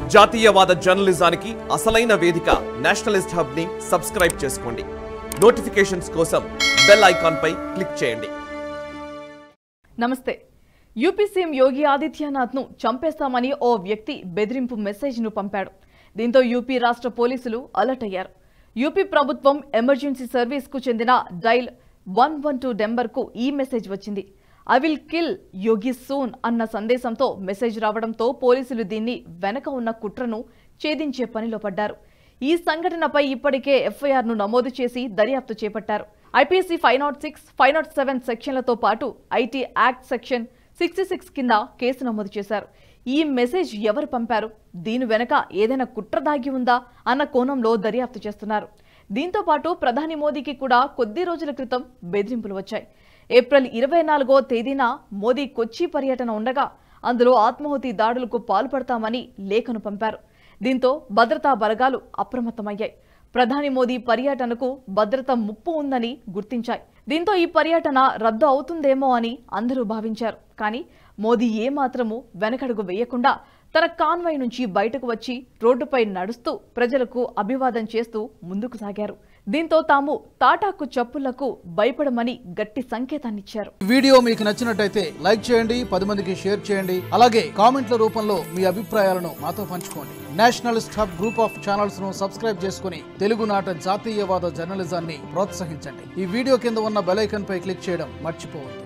జాతీయవాద జర్నలిజానికి అసలైన వేదిక నేషనలిస్ట్ హబ్ ని సబ్స్క్రైబ్ చేసుకోండి నోటిఫికేషన్స్ కోసం బెల్ ఐకాన్ పై క్లిక్ చేయండి నమస్తే యూపీ సీఎం యోగి ఆదిత్యనాథ్ ను చంపేస్తామని ఓ వ్యక్తి బెదిరింపు మెసేజ్ ను పంపాడు దీంతో యూపీ రాష్ట్ర పోలీసులు అలర్ట్ అయ్యారు యూపీ ప్రభుత్వం ఎమర్జెన్సీ సర్వీస్ కు చెందిన డైల్ వన్ వన్ టూ నెంబర్కు ఈ మెసేజ్ వచ్చింది I will kill Yogi soon అన్న సందేశంతో మెసేజ్ రావడంతో పోలీసులు దీన్ని వెనక ఉన్న కుట్రను ఛేదించే పనిలో పడ్డారు ఈ సంఘటనపై ఇప్పటికే ఎఫ్ఐఆర్ ను నమోదు చేసి దర్యాప్తు చేపట్టారు IPC five nought six five nought seven సెక్షన్లతో పాటు IT act section sixty six కింద కేసు నమోదు చేశారు ఈ మెసేజ్ ఎవరు పంపారు దీని వెనక ఏదైనా కుట్ర దాగి ఉందా అన్న కోణంలో దర్యాప్తు చేస్తున్నారు దీంతో పాటు ప్రధాని మోదీకి కూడా కొద్ది రోజుల క్రితం బెదిరింపులు వచ్చాయి ఏప్రిల్ ఇరవై నాలుగో తేదీన మోదీ కొచ్చి పర్యటన ఉండగా అందులో ఆత్మాహుతి దాడులకు పాల్పడతామని లేఖను పంపారు దీంతో భద్రతా బలగాలు అప్రమత్తమయ్యాయి ప్రధాని మోదీ పర్యటనకు భద్రత ముప్పు ఉందని గుర్తించాయి దీంతో ఈ పర్యటన రద్దు అవుతుందేమో అని అందరూ భావించారు కానీ మోదీ ఏమాత్రము వెనకడుగు వేయకుండా తన కాన్వాయ్ నుంచి బయటకు వచ్చి రోడ్డుపై నడుస్తూ ప్రజలకు అభివాదం చేస్తూ ముందుకు సాగారు దీంతో తాము తాటాకు చప్పులకు భయపడమని గట్టి సంకేతాన్నిచ్చారు ఈ వీడియో మీకు నచ్చినట్టయితే లైక్ చేయండి పది మందికి షేర్ చేయండి అలాగే కామెంట్ల రూపంలో మీ అభిప్రాయాలను మాతో పంచుకోండి Nationalist Hub group of channels ను సబ్స్క్రైబ్ చేసుకుని తెలుగునాట జాతీయవాద జర్నలిజాన్ని ప్రోత్సహించండి ఈ వీడియో కింద ఉన్న బెల్ ఐకాన్ పై క్లిక్ చేయడం మర్చిపోవద్దు